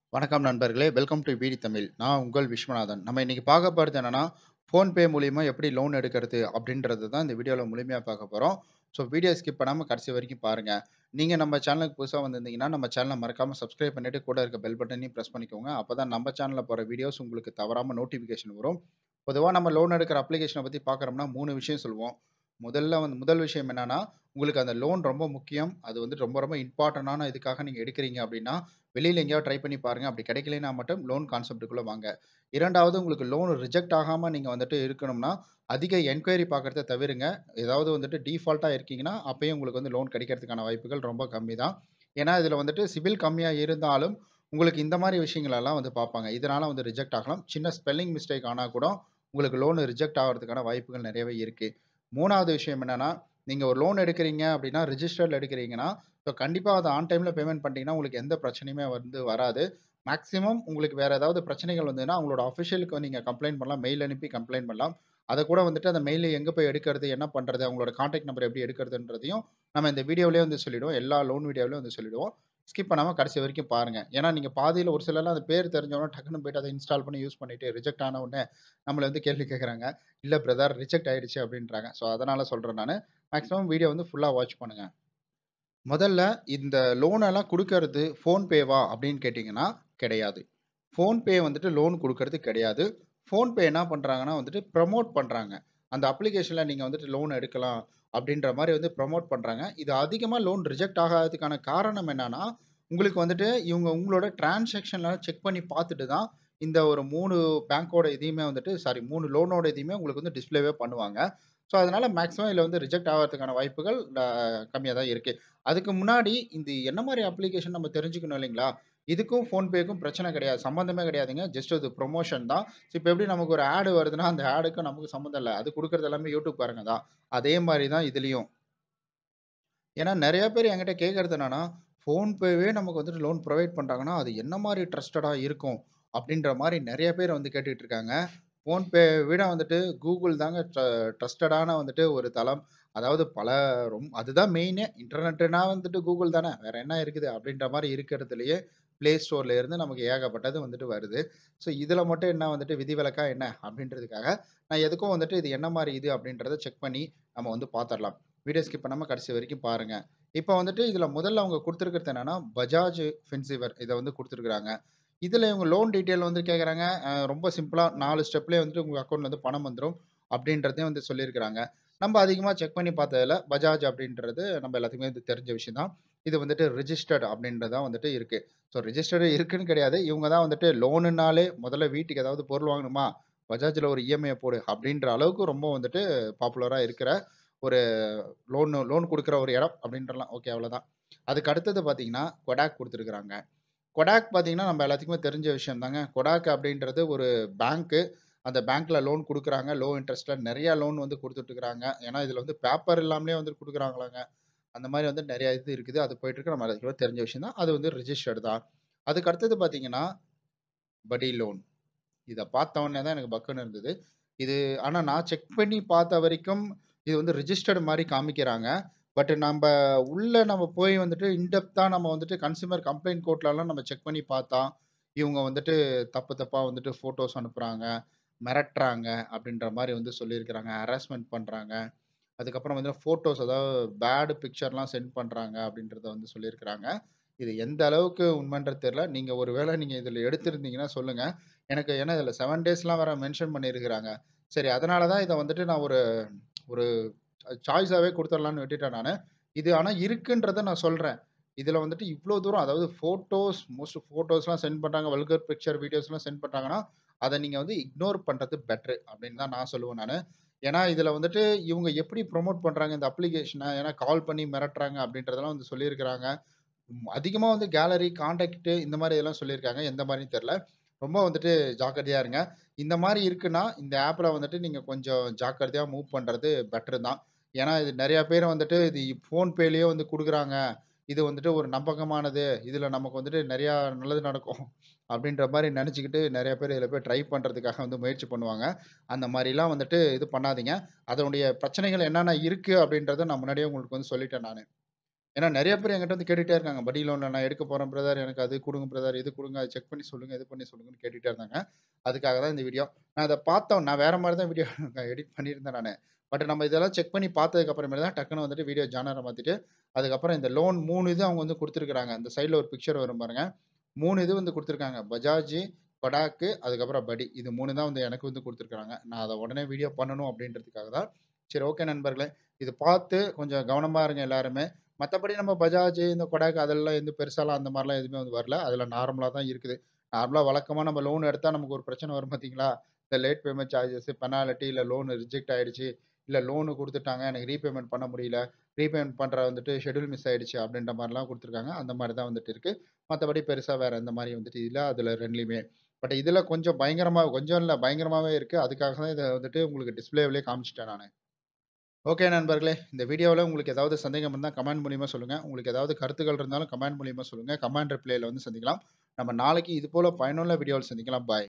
வணக்கம் நண்பர்களே! Welcome to பிடி தமிழ். நான் உங்கள் விஸ்வநாதன். நம்ம இன்னைக்கு பார்க்க போறது என்னன்னா, ஃபோன்பே மூலியமா எப்படி லோன் எடுக்கிறது அப்படின்றது தான் இந்த வீடியோல முழுமையா பார்க்க போறோம். ஸோ வீடியோ ஸ்கிப் பண்ணாம கடைசி வரைக்கும் பாருங்க. நீங்க நம்ம சேனலுக்கு புதுசா வந்திருந்தீங்கன்னா, நம்ம சேனல மறக்காம சப்ஸ்கிரைப் பண்ணிட்டு கூட இருக்க பெல் பட்டனையும் பிரஸ் பண்ணிக்கோங்க. அப்பதான் நம்ம சேனல்ல போற வீடியோஸ் உங்களுக்கு தவறாம நோட்டிஃபிகேஷன் வரும். பொதுவா நம்ம லோன் எடுக்கிற அப்ளிகேஷன பத்தி பார்க்குறோம்னா 3 விஷயம் சொல்லுவோம். முதல்ல வந்து முதல் விஷயம் என்னன்னா, உங்களுக்கு அந்த லோன் ரொம்ப முக்கியம். அது வந்து ரொம்ப ரொம்ப இம்பார்ட்டன்டான இதுக்காக நீங்க எடுக்கிறீங்க அப்படின்னா, வெளியில எங்கேயாவது ட்ரை பண்ணி பாருங்க. அப்படி கிடைக்கலைன்னா மட்டும் லோன் கான்செப்ட்க்குள்ள வாங்க. 2வது உங்களுக்கு லோன் ரிஜெக்ட் ஆகாம நீங்க வந்துட்டு இருக்கணும்னா, அதிக என்குயரி பார்க்கறத தவிருங்க. ஏதாவது வந்துட்டு டீஃபால்ட்டா இருக்கீங்கன்னா, அப்பயும் உங்களுக்கு வந்து லோன் கிடைக்கிறதுக்கான வாய்ப்புகள் ரொம்ப கம்மி தான். ஏன்னா, இதுல வந்துட்டு சிபில் கம்மியா இருந்தாலும், உங்களுக்கு இந்த மாரி விஷயங்கள் எல்லாம் வந்து பார்ப்பாங்க. இதனால வந்து ரிஜெக்ட் ஆகலாம். சின்ன ஸ்பெல்லிங் மிஸ்டேக் ஆனா கூட, உங்களுக்கு லோன் ரிஜெக்ட் ஆகுறதுக்கான வாய்ப்புகள் நிறையவே இருக்கு. 3வது விஷயம் என்னன்னா, நீங்க ஒரு லோன் எடுக்கிறீங்க அப்படின்னா, ரிஜிஸ்டர்ட்ல எடுக்கிறீங்கன்னா, ஸோ கண்டிப்பா அத ஆன் டைம்ல பேமெண்ட் பண்ணிட்டீங்கன்னா, உங்களுக்கு எந்த பிரச்சனையுமே வந்து வராது. மேக்ஸிமம் உங்களுக்கு வேற ஏதாவது பிரச்சனைகள் வந்ததுன்னா, உங்களோட அஃபிஷியலுக்கு நீங்க கம்ப்ளைண்ட் பண்ணலாம். மெயில் அனுப்பி கம்ப்ளைண்ட் பண்ணலாம். அத கூட வந்துட்டு அந்த மெயில எங்க போய் எடுக்கிறது? என்ன பண்றது? அவங்களோட கான்டாக்ட் நம்பர் எப்படி எடுக்கிறதுன்றதையும், நம்ம இந்த வீடியோவிலேயே வந்து சொல்லிடுவோம். எல்லா லோன் வீடியோவிலயும் வந்து சொல்லிடுவோம். ஸ்கிப் பண்ணாம கடைசி வரைக்கும் பாருங்க. ஏன்னா, நீங்க பாதியில ஒரு சிலர்லாம் அந்த பேர் தெரிஞ்சவொன்னே டக்குனு போயிட்டு அத இன்ஸ்டால் பண்ணி யூஸ் பண்ணிட்டு, ரிஜெக்ட் ஆன உடனே நம்மள வந்து கேள்வி கேட்கறாங்க. "இல்ல பிரதர் ரிஜெக்ட் ஆயிடுச்சு" அப்படின்றாங்க. ஸோ அதனால சொல்றேன் நானு. மேக்ஸிமம் வீடியோ வந்து ஃபுல்லா வாட்ச் பண்ணுங்க. முதல்ல இந்த லோன் எல்லாம் குடுக்கறது ஃபோன்பேவா அப்படின்னு கேட்டீங்கன்னா, கிடையாது. ஃபோன்பே வந்துட்டு லோன் குடுக்கறது கிடையாது. ஃபோன்பே என்ன பண்றாங்கன்னா வந்துட்டு ப்ரமோட் பண்றாங்க. அந்த அப்ளிகேஷன்ல நீங்க வந்துட்டு லோன் எடுக்கலாம் அப்படின்ற மாரி வந்து ப்ரமோட் பண்றாங்க. இது அதிகமா லோன் ரிஜெக்ட் ஆகாததுக்கான காரணம் என்னன்னா, உங்களுக்கு வந்துட்டு இவங்க உங்களோட டிரான்சாக்ஷன்லாம் செக் பண்ணி பார்த்துட்டு தான், இந்த ஒரு 3 பேங்கோட இதையுமே வந்துட்டு சாரி 3 லோனோட இதையுமே உங்களுக்கு வந்து டிஸ்ப்ளேவே பண்ணுவாங்க. ஸோ அதனால மேக்ஸிமம் இதுல வந்து ரிஜெக்ட் ஆகறதுக்கான வாய்ப்புகள் அ கம்மியா தான் இருக்கு. அதுக்கு முன்னாடி இது என்ன மாரி அப்ளிகேஷன் நம்ம தெரிஞ்சுக்கணும் இல்லைங்களா? இதுக்கும் ஃபோன்பேக்கும் பிரச்சனை கிடையாது. சம்மந்தமே கிடையாதுங்க. ஜஸ்ட் அது ப்ரமோஷன் தான். இப்ப எப்படி நமக்கு ஒரு ஆட் வருதுன்னா, அந்த ஆடுக்கும் நமக்கும் சம்மந்தம் இல்ல. அது குடுக்கறது எல்லாமே யூடியூப் காரங்க தான். அதே மாரி தான் இதுலயும். ஏன்னா நெறைய பேர் என்கிட்ட கேட்கறது என்னன்னா, ஃபோன்பேவே நமக்கு வந்துட்டு லோன் புரொவைட் பண்றாங்கன்னா, அது என்ன மாரி ட்ரஸ்டடா இருக்கும்? அப்படின்ற மாரி நெறைய பேர் வந்து கேட்டுட்டு இருக்காங்க. ஃபோன்பே விட வந்துட்டு கூகுள் தாங்க ட்ர ட்ரஸ்டடான வந்துட்டு ஒரு தளம். அதாவது பல ரொம் அதுதான் மெயினே. இன்டர்நெட்னா வந்துட்டு கூகுள் தானே. வேற என்ன இருக்குது? அப்படின்ற மாரி இருக்கிறதுலயே Play Storeல இருந்து நமக்கு ஏகப்பட்டது வந்துட்டு வருது. ஸோ இதுல மட்டும் என்ன வந்துட்டு விதிவிலக்கா என்ன? அப்படின்றதுக்காக, நான் எதுக்கும் வந்துட்டு இது என்ன மாரி இது அப்படின்றத செக் பண்ணி நம்ம வந்து பார்த்துரலாம். வீடியோ ஸ்கிப் பண்ணாம கடைசி வரைக்கும் பாருங்க. இப்ப வந்துட்டு இதுல முதல்ல அவங்க குடுத்திருக்கிறது என்னன்னா, பஜாஜ் ஃபின்சேவர் இத வந்து குடுத்திருக்காங்க. இதுல இவங்க லோன் டீட்டெயில் வந்து கேட்கறாங்க. அ ரொம்ப சிம்பிளா 4 ஸ்டெப்லயே வந்துட்டு உங்க அக்கவுண்ட்ல இருந்து பணம் வந்துரும். அப்படின்றதையும் வந்து சொல்லியிருக்கிறாங்க. நம்ம அதிகமா செக் பண்ணி பார்த்ததுல பஜாஜ் அப்படின்றது நம்ம எல்லாத்துக்குமே வந்து தெரிஞ்ச விஷயம் தான். இது வந்துட்டு ரிஜிஸ்டர்ட் அப்படின்றது தான் வந்துட்டு இருக்கு. ஸோ ரிஜிஸ்டர்டு இருக்குன்னு கிடையாது. இவங்க தான் வந்துட்டு லோனுன்னாலே முதல்ல வீட்டுக்கு ஏதாவது பொருள் வாங்கணுமா? பஜாஜ்ல ஒரு இஎம்ஐ போடு அப்படின்ற அளவுக்கு ரொம்ப வந்துட்டு பாப்புலரா இருக்கிற ஒரு லோன் லோன் குடுக்குற ஒரு இடம் அப்படின்றலாம். ஓகே அவ்வளோதான். அதுக்கு அடுத்தது பார்த்தீங்கன்னா, கொடாக் குடுத்திருக்காங்க. கொடாக் பார்த்தீங்கன்னா, நம்ம எல்லாத்துக்குமே தெரிஞ்ச விஷயம் தாங்க. கொடாக் அப்படின்றது ஒரு பேங்க்கு. அந்த பேங்க்ல லோன் குடுக்குறாங்க. லோ இன்ட்ரெஸ்ட்ல நெறைய லோன் வந்து குடுத்துட்டு இருக்கிறாங்க. ஏன்னா, இதுல வந்து பேப்பர் இல்லாமலே வந்து குடுக்குறாங்களாங்க. அந்த மாரி வந்து நெறைய இது இருக்குது. அது போயிட்டு இருக்கு. நம்ம எல்லாத்துக்குமே தெரிஞ்ச விஷயம் தான். அது வந்து ரிஜிஸ்டர்டு தான். அதுக்கு அடுத்தது பார்த்தீங்கன்னா, படி லோன். இத பார்த்த உடனே தான் எனக்கு பக்குன்னு இருந்தது. இது ஆனா நான் செக் பண்ணி பார்த்த வரைக்கும், இது வந்து ரிஜிஸ்டர்டு மாரி காமிக்கிறாங்க. பட் நம்ப உள்ள நம்ம போய் வந்துட்டு இன் டெப்த்தா நம்ம வந்துட்டு கன்சியூமர் கம்ப்ளைண்ட் கோர்ட்லலாம் நம்ம செக் பண்ணி பார்த்தா, இவங்க வந்துட்டு தப்பு தப்பா வந்துட்டு ஃபோட்டோஸ் அனுப்புறாங்க, மிரட்டுறாங்க அப்படின்ற மாரி வந்து சொல்லியிருக்கிறாங்க. ஹராஸ்மென்ட் பண்றாங்க. அதுக்கப்புறம் வந்து ஃபோட்டோஸ் அதாவது பேட் பிக்சர்லாம் சென்ட் பண்றாங்க அப்படின்றத வந்து சொல்லியிருக்கிறாங்க. இது எந்த அளவுக்கு உண்மைன்றது தெரியல. நீங்க ஒரு வேள நீங்க இதுல எடுத்திருந்தீங்கன்னா சொல்லுங்க. எனக்கு ஏன்னா இதுல 7 டேஸ்லாம் வேற மென்ஷன் பண்ணியிருக்கிறாங்க. சரி அதனால தான் இத வந்துட்டு நான் ஒரு ஒரு சாய்ஸாவே குடுத்துரலாம்னு விட்டுட்டேன் நானு. இது ஆனா இருக்குன்றத நான் சொல்றேன். இதுல வந்துட்டு இவ்ளோ தூரம் அதாவது ஃபோட்டோஸ் மோஸ்ட் ஃபோட்டோஸ்லாம் சென்ட் பண்றாங்க. வல்கர் பிக்சர், வீடியோஸ்லாம் சென்ட் பண்றாங்கன்னா, அத நீங்க வந்து இக்னோர் பண்றது பெட்டர் அப்படின்னு தான் நான் சொல்லுவேன் நானு. ஏன்னா, இதுல வந்துட்டு இவங்க எப்படி ப்ரமோட் பண்றாங்க இந்த அப்ளிகேஷன ஏன்னா கால் பண்ணி மிரட்டுறாங்க அப்படின்றதெல்லாம் வந்து சொல்லியிருக்கிறாங்க. ம் அதிகமா வந்து கேலரி, கான்டாக்ட் இந்த மாரி இதெல்லாம் சொல்லியிருக்காங்க. எந்த மாரின்னு தெரியல. ரொம்ப வந்துட்டு ஜாக்கிரதையா இருங்க. இந்த மாரி இருக்குன்னா, இந்த ஆப்ல வந்துட்டு நீங்க கொஞ்சம் ஜாக்கிரதையா மூவ் பண்றது பெட்டர் தான். ஏன்னா, இது நெறைய பேர் வந்துட்டு இது ஃபோன்பேலயே வந்து குடுக்குறாங்க. இது வந்துட்டு ஒரு நம்பகமானது. இதுல நமக்கு வந்துட்டு நெறையா நல்லது நடக்கும். அப்படின்ற மாரி நெனச்சுக்கிட்டு நெறைய பேர் இதுல போய் ட்ரை பண்றதுக்காக வந்து முயற்சி பண்ணுவாங்க. அந்த மாரிலாம் வந்துட்டு இது பண்ணாதீங்க. அதனுடைய பிரச்சனைகள் என்னென்ன இருக்கு அப்படின்றத நான் முன்னாடியே உங்களுக்கு வந்து சொல்லிட்டேன் நானு. ஏன்னா நெறைய பேர் என்கிட்ட வந்து கேட்டுட்டே இருக்காங்க. படி லோன்ல நான் எடுக்க போறேன் பிரதர். எனக்கு அது குடுங்க பிரதர், இது குடுங்க. அத செக் பண்ணி சொல்லுங்க, இது பண்ணி சொல்லுங்கன்னு கேட்டுட்டே இருந்தாங்க. அதுக்காக தான் இந்த வீடியோ. நான் அத பார்த்தோம். நான் வேற மாரி தான் வீடியோ எடிட் பண்ணியிருந்தேன் நானு. பட் நம்ம இதெல்லாம் செக் பண்ணி பார்த்ததுக்கு அப்புறமேல் தான் டக்குனு வந்துட்டு வீடியோ ஜானர மாத்திட்டு, அதுக்கப்புறம் இந்த லோன் 3 இது அவங்க வந்து குடுத்துருக்காங்க. அந்த சைட்ல ஒரு பிக்சர் வரும் பாருங்க. 3 இது வந்து குடுத்துருக்காங்க. பஜாஜ், கொடாக் அதுக்கப்புறம் படி. இது 3 தான் வந்து எனக்கு வந்து குடுத்துருக்காங்க. நான் அத உடனே வீடியோ பண்ணணும் அப்படின்றதுக்காக தான். சரி ஓகே நண்பர்களே. இது பார்த்து கொஞ்சம் கவனமா இருங்க எல்லாருமே. மத்தபடி நம்ம பஜாஜ், இந்த கொடாக் அதெல்லாம் எதுவும் பெருசாலாம் அந்த மாரிலாம் எதுவுமே வந்து வரல. அதுல நார்மலா தான் இருக்குது. நார்மலா வழக்கமா நம்ம லோன் எடுத்தா நமக்கு ஒரு பிரச்சனை வரும் பார்த்தீங்களா? இந்த லேட் பேமெண்ட் சார்ஜஸ், பெனால்டி இல்ல லோன் ரிஜெக்ட் ஆயிடுச்சு. இல்ல லோன் குடுத்துட்டாங்க. எனக்கு ரீபேமெண்ட் பண்ண முடியல. ரீபேமெண்ட் பண்ற வந்துட்டு ஷெட்யூல் மிஸ் ஆயிடுச்சு அப்படின்ற மாரிலாம் குடுத்துருக்காங்க. அந்த மாரி தான் வந்துட்டு இருக்கு. மத்தபடி பெருசா வேற எந்த மாரி வந்துட்டு இல்ல அதுல 2லயுமே. பட் இதுல கொஞ்சம் பயங்கரமா கொஞ்சம் இல்ல பயங்கரமாவே இருக்கு. அதுக்காக தான் இத வந்துட்டு உங்களுக்கு டிஸ்ப்ளேவிலே காமிச்சுட்டேன் நானு. ஓகே நண்பர்களே. இந்த வீடியோல உங்களுக்கு ஏதாவது சந்தேகம் இருந்தா கமெண்ட் மூலியமா சொல்லுங்க. உங்களுக்கு ஏதாவது கருத்துக்கள் இருந்தாலும் கமெண்ட் மூலியமா சொல்லுங்க. கமெண்ட் ரிப்ளைல வந்து சந்திக்கலாம். நம்ம நாளைக்கு இது போல பயனுள்ள வீடியோல சந்திக்கலாம். பாய்.